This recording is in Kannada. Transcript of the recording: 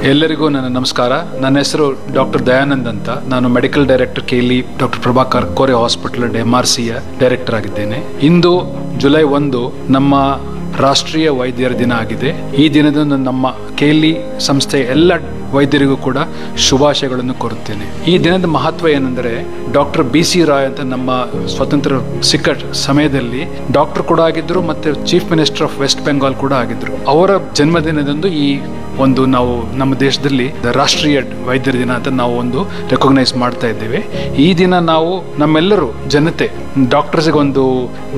ಎಲ್ಲರಿಗೂ ನನ್ನ ನಮಸ್ಕಾರ ನನ್ನ ಹೆಸರು ಡಾಕ್ಟರ್ ದಯಾನಂದ್ ಅಂತ ನಾನು medical director KLE doctor Prabhakar Kore hospital and M R ಸಿಯ ಡೈರೆಕ್ಟರ್ ಆಗಿದ್ದೇನೆ ಇಂದು ಜುಲೈ ಒಂದು ನಮ್ಮ ರಾಷ್ಟ್ರೀಯ ವೈದ್ಯರ ದಿನ ಆಗಿದೆ ಈ ದಿನದಂದು ನಮ್ಮ ಕೇಲಿ ಸಂಸ್ಥೆಯ ಎಲ್ಲ ವೈದ್ಯರಿಗೂ ಕೂಡ ಶುಭಾಶಯಗಳನ್ನು ಕೋರುತ್ತೇನೆ ಈ ದಿನದ ಮಹತ್ವ ಏನೆಂದರೆ ಡಾಕ್ಟರ್ ಬಿ ಸಿ ರಾಯ್ ಅಂತ ನಮ್ಮ ಸ್ವತಂತ್ರ ಸಿಕ್ಕ ಸಮಯದಲ್ಲಿ ಡಾಕ್ಟರ್ ಕೂಡ ಆಗಿದ್ರು ಮತ್ತೆ chief minister of West Bengal ಕೂಡ ಆಗಿದ್ರು ಅವರ ಜನ್ಮದಿನದಂದು ಈ ಒಂದು ನಾವು ನಮ್ಮ ದೇಶದಲ್ಲಿ ರಾಷ್ಟ್ರೀಯ ವೈದ್ಯರ ದಿನ ಅಂತ ನಾವು ಒಂದು ರೆಕಗ್ನೈಸ್ ಮಾಡ್ತಾ ಇದ್ದೇವೆ ಈ ದಿನ ನಾವು ನಮ್ಮೆಲ್ಲರೂ ಜನತೆ ಡಾಕ್ಟರ್ಸ್ಗೆ ಒಂದು